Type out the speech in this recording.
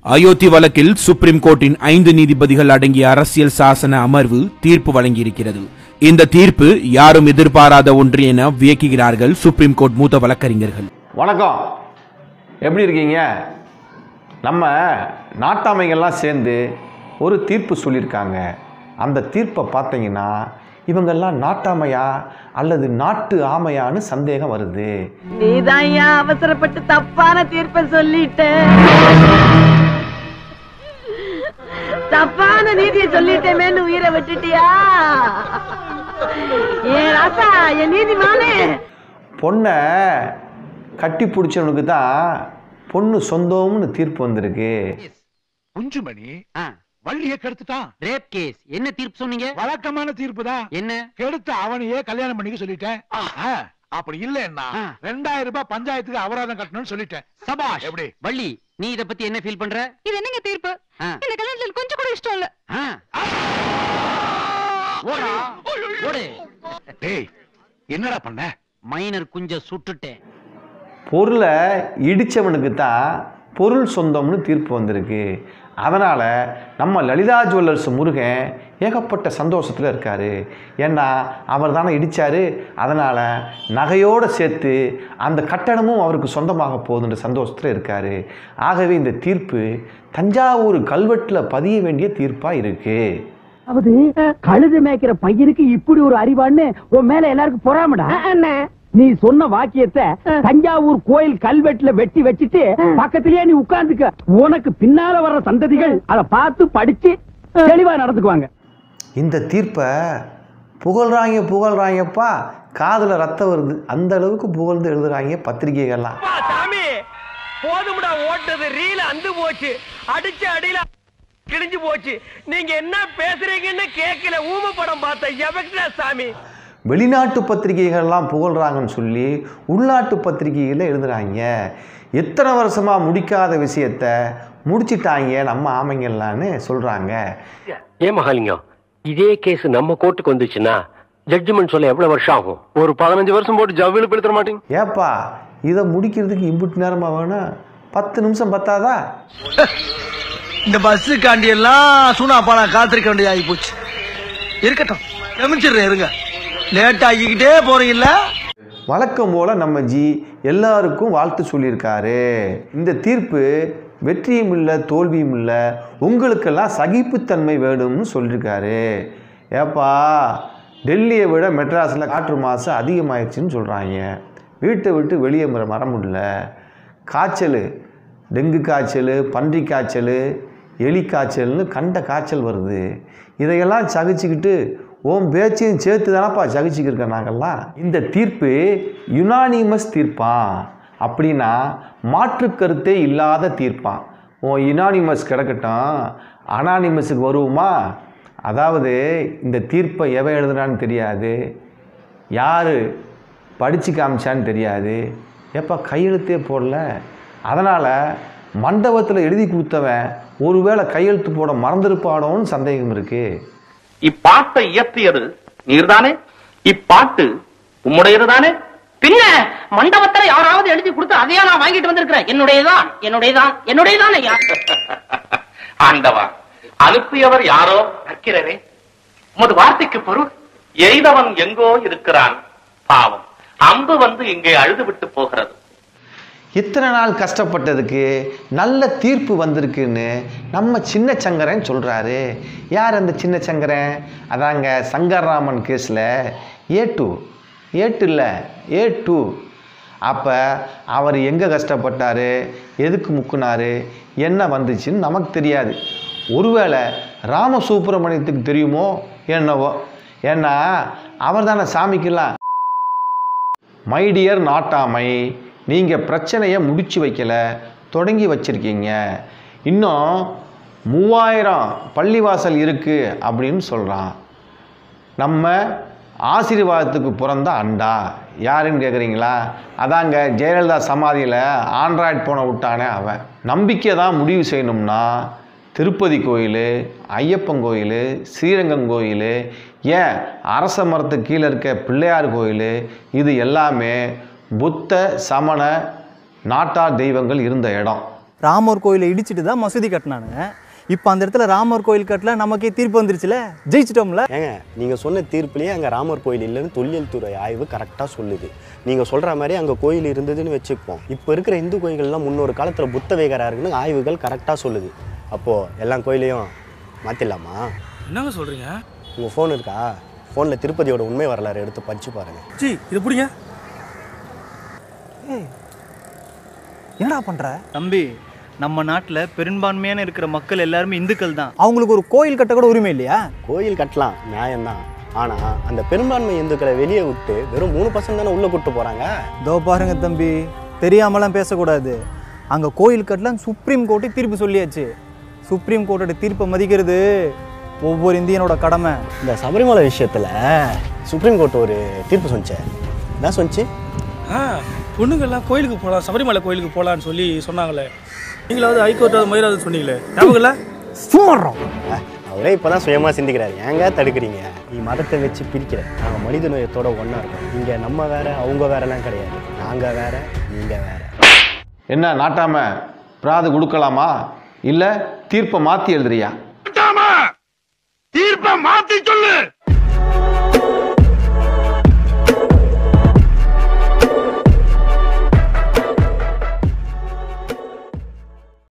அயோத்தி வழக்கில் சுப்ரீம் கோர்ட்டின் ஐந்து நீதிபதிகள் அடங்கிய அரசியல் சாசன அமர்வு தீர்ப்பு வழங்கியிருக்கிறது இந்த தீர்ப்பு யாரும் எதிர்பாராத ஒன்று என வியக்குகிறார்கள் சுப்ரீம் கோர்ட் மூத்த வழக்கறிஞர்கள் வணக்கம் எப்படி இருக்கீங்க நம்ம நாட்டாமைகள்லாம் சேர்ந்து ஒரு தீர்ப்பு சொல்லியிருக்காங்க அந்த தீர்ப்பை பார்த்தீங்கன்னா இவங்கெல்லாம் நாட்டாமையா அல்லது நாட்டு ஆமையான்னு சந்தேகம் வருது நீதான் ஏன் அவசரப்பட்டு தப்பான தீர்ப்பை சொல்லிட்ட தப்பான நீதியை சொல்லிட்டேமேன்னு உயிரை விட்டுட்டியா ஏன் ராசா என் நீதிமானே பொண்ணை கட்டி பிடிச்சவனுக்கு தான் பொண்ணு சொந்தம்னு தீர்ப்பு வந்திருக்கு குஞ்சுமணி வள்ளிய கெடுத்துட்டான் ரேப் கேஸ் என்ன தீர்ப்பு சொன்னீங்க வழக்கமான தீர்ப்பு தான் என்ன கெடுத்த அவனையே கல்யாணம் பண்ணிக்க சொல்லிட்டேன் ஆ, அப்படி இல்லன்னா ஆ. ரெண்டாயிரம் ரூபாய் பஞ்சாயத்துக்கு அபராதம் கட்டணும்னு சொல்லிட்டேன் சபாஷ் எப்படி வள்ளி நீ இத பத்தி என்ன ஃபீல் பண்ற இது என்னங்க தீர்ப்பு ஆ. இந்த கல்யாணத்துல கொஞ்சம் கூட இஷ்டம் இல்ல ஆ. ஓடா ஓடு டேய் என்னடா பண்ண மைனர் குஞ்ச சுட்டுட்டேன் பொருளை இடித்தவனுக்கு தான் பொருள் சொந்தம்னு தீர்ப்பு வந்திருக்கு அதனால் நம்ம லலிதா ஜுவல்லர்ஸ் முருகன் ஏகப்பட்ட சந்தோஷத்தில் இருக்கார் ஏன்னா அவர் தானே இடித்தார் அதனால் நகையோடு சேர்த்து அந்த கட்டணமும் அவருக்கு சொந்தமாக போகுதுன்ற சந்தோஷத்தில் இருக்கார் ஆகவே இந்த தீர்ப்பு தஞ்சாவூர் கல்வெட்டில் பதிய வேண்டிய தீர்ப்பாக இருக்குது அதாவது கழுது மேய்க்கிற பையனுக்கு இப்படி ஒரு அறிவான்னு உன் மேல எல்லாருக்கும் பொறாமடா நீ சொன்ன வாக்கியத்தை தஞ்சாவூர் கோயில் கல்வெட்டுல வெட்டி வச்சிட்டு பக்கத்திலேயே நீ உட்கார்ந்துக்க உனக்கு பின்னால வர்ற சந்ததிகள் அதை பார்த்து படிச்சு தெளிவா நடந்துக்குவாங்க இந்த தீர்ப்பை புகழ்றாங்க புகழ்றாங்கப்பா காதில் ரத்தம் வருது அந்த அளவுக்கு புகழ்ந்து எழுதுறாங்க பத்திரிகைகள்லாம் சாமி போதும்டா ஓட்டது ரீல அந்து போச்சு அடிச்ச அடியில கிழிஞ்சு போச்சு நீங்க என்ன பேசுறீங்கன்னு கேட்கல ஊம படம் பார்த்த எவக்டா சாமி வெளிநாட்டு பத்திரிகைகள்லாம் புகழ்றாங்கன்னு சொல்லி உள்நாட்டு பத்திரிகைகளில் எழுதுறாங்க எத்தனை வருஷமாக முடிக்காத விஷயத்த முடிச்சிட்டாங்க நம்ம ஆமைங்கள்லான்னு சொல்கிறாங்க ஏன் மகாலிங்கம் இதே கேஸ் நம்ம கோர்ட்டுக்கு வந்துச்சுன்னா ஜட்ஜ்மெண்ட் சொல்ல எவ்வளவு வருஷம் ஆகும் ஒரு பதினஞ்சு வருஷம் போட்டு ஜவ்வில் படுத்துற மாட்டீங்க ஏப்பா இதை முடிக்கிறதுக்கு இம்புட்டு நேரமாக வேணும் பத்து நிமிஷம் பத்தாதா இந்த பஸ்ஸுக்காண்டி எல்லாம் சூனா பானா காத்திருக்க வேண்டியது ஆகி போச்சு இருக்கட்டும் கமிச்சிடுறேன் இருங்க லேட் ஆகிக்கிட்டே போறீங்கல்ல வழக்கம் போல் நம்ம ஜி எல்லாருக்கும் வாழ்த்து சொல்லியிருக்காரு இந்த தீர்ப்பு வெற்றியும் இல்லை தோல்வியும் இல்லை உங்களுக்கெல்லாம் சகிப்புத்தன்மை வேணும்னு சொல்லியிருக்காரு ஏப்பா டெல்லியை விட மெட்ராஸில் காற்று மாசு அதிகமாயிடுச்சுன்னு சொல்கிறாங்க வீட்டை விட்டு வெளியே வர வர முடியல காய்ச்சல் டெங்கு காய்ச்சல் பன்றி காய்ச்சல் எலி காய்ச்சல்னு கண்ட காய்ச்சல் வருது இதையெல்லாம் சகிச்சுக்கிட்டு உன் பேச்சையும் சேர்த்து தானப்பா சகிச்சுக்கிருக்க நாங்கள்லாம் இந்த தீர்ப்பு யுனானிமஸ் தீர்ப்பான் அப்படின்னா மாற்று கருத்தே இல்லாத தீர்ப்பான் உன் யுனானிமஸ் கிடக்கட்டும் அனானிமஸுக்கு வருவோமா அதாவது இந்த தீர்ப்பை எவன் எழுதுனான்னு தெரியாது யார் படித்து காமிச்சான்னு தெரியாது எப்போ கையெழுத்தே போடல அதனால் மண்டபத்தில் எழுதி கொடுத்தவன் ஒருவேளை கையெழுத்து போட மறந்திருப்பாடோன்னு சந்தேகம் இருக்குது இப்பாட்டை இயற்றியது நீர்தானே இப்பாட்டு உம்முடையதுதானே பின்ன மண்டபத்துல யாராவது எழுதி கொடுத்து அதையா நான் வாங்கிட்டு வந்திருக்கிறேன் என்னுடையதான் என்னுடையதான் என்னுடையதான் ஐயா ஆண்டவா அனுப்பியவர் யாரோ நற்கிறரே உமது வார்த்தைக்கு பொருள் எய்தவன் எங்கோ இருக்கிறான் பாவம் அம்பு வந்து இங்கே அழுது விட்டு போகிறது இத்தனை நாள் கஷ்டப்பட்டதுக்கு நல்ல தீர்ப்பு வந்திருக்குன்னு நம்ம சின்ன சங்கரன் சொல்கிறாரு யார் அந்த சின்ன சங்கரன் அதாங்க சங்கர்ராமன் கேஸில் ஏ டூ ஏ டூ இல்லை ஏ டூ அப்போ அவர் எங்கே கஷ்டப்பட்டார் எதுக்கு முக்குனாரு என்ன வந்துச்சுன்னு நமக்கு தெரியாது ஒருவேளை ராம சுப்பிரமணியத்துக்கு தெரியுமோ என்னவோ ஏன்னா அவர் தானே சாமிக்கெல்லாம் மை டியர் நாட்டாமை நீங்கள் பிரச்சனையை முடிச்சு வைக்கல தொடங்கி வச்சிருக்கீங்க இன்னும் மூவாயிரம் பள்ளிவாசல் இருக்குது அப்படின்னு சொல்கிறான் நம்ம ஆசீர்வாதத்துக்கு பிறந்த அண்டா யாருன்னு கேட்குறீங்களா அதாங்க ஜெயலலிதா சமாதியில் ஆண்ட்ராய்ட் போனை விட்டானே அவன் நம்பிக்கை தான் முடிவு செய்யணும்னா திருப்பதி கோயில் ஐயப்பன் கோயில் ஸ்ரீரங்கம் கோயில் ஏன் அரச மரத்துக்கு கீழே இருக்க பிள்ளையார் கோயில் இது எல்லாமே புத்த சமண நாட்டார் தெய்வங்கள் இருந்த இடம் ராமர் கோயிலை இடிச்சிட்டு தான் மசூதி கட்டினானுங்க இப்போ அந்த இடத்துல ராமர் கோயில் கட்டல நமக்கே தீர்ப்பு வந்துருச்சுல ஜெயிச்சிட்டோம்ல ஏங்க நீங்கள் சொன்ன தீர்ப்புலேயே அங்கே ராமர் கோயில் இல்லைன்னு தொல்லியல் துறை ஆய்வு கரெக்டாக சொல்லுது நீங்கள் சொல்கிற மாதிரி அங்கே கோயில் இருந்ததுன்னு வச்சுப்போம் இப்போ இருக்கிற இந்து கோயில்கள்லாம் முன்னொரு காலத்தில் புத்த விகாரா இருக்குன்னு ஆய்வுகள் கரெக்டாக சொல்லுது அப்போது எல்லா கோயிலையும் மாற்றிடலாமா என்னங்க சொல்றீங்க உங்கள் ஃபோன் இருக்கா ஃபோனில் திருப்பதியோட உண்மை வரலாறு எடுத்து படிச்சு பாருங்கள் ஜி இது புடிங்க என்னடா பண்ற தம்பி நம்ம நாட்டில் பெரும்பான்மையான இருக்கிற மக்கள் எல்லாருமே இந்துக்கள் தான் அவங்களுக்கு ஒரு கோயில் கட்ட கூட உரிமை இல்லையா கோயில் கட்டலாம் நியாயம்தான் ஆனால் அந்த பெரும்பான்மை இந்துக்களை வெளியே விட்டு வெறும் மூணு பர்சன்ட் தானே உள்ளே கூட்டு போகிறாங்க இதோ பாருங்க தம்பி தெரியாமலாம் பேசக்கூடாது அங்கே கோயில் கட்டலாம் சுப்ரீம் கோர்ட்டே தீர்ப்பு சொல்லியாச்சு சுப்ரீம் கோர்ட்டோட தீர்ப்பை மதிக்கிறது ஒவ்வொரு இந்தியனோட கடமை இந்த சபரிமலை விஷயத்தில் சுப்ரீம் கோர்ட் ஒரு தீர்ப்பு சொன்னிச்சே என்ன சொன்னிச்சு ஆ பொண்ணுங்கெல்லாம் கோயிலுக்கு போகலாம் சபரிமலை கோயிலுக்கு போகலான்னு சொல்லி சொன்னாங்களே நீங்களாவது ஹைகோர்ட்டாவது மயிலாவது சொன்னீங்களே ஞாபகம் இல்லை சூடுறோம் அவரே இப்போதான் சுயமாக சிந்திக்கிறாரு ஏங்க தடுக்கிறீங்க நீ மதத்தை வச்சு பிரிக்கிற நாங்கள் மனித நேயத்தோட ஒன்றா இருக்கோம் இங்கே நம்ம வேற அவங்க வேறலாம் கிடையாது நாங்கள் வேற நீங்கள் வேற என்ன நாட்டாம பிராது கொடுக்கலாமா இல்லை தீர்ப்பை மாற்றி எழுதுறியா தீர்ப்பை மாத்தி சொல்லு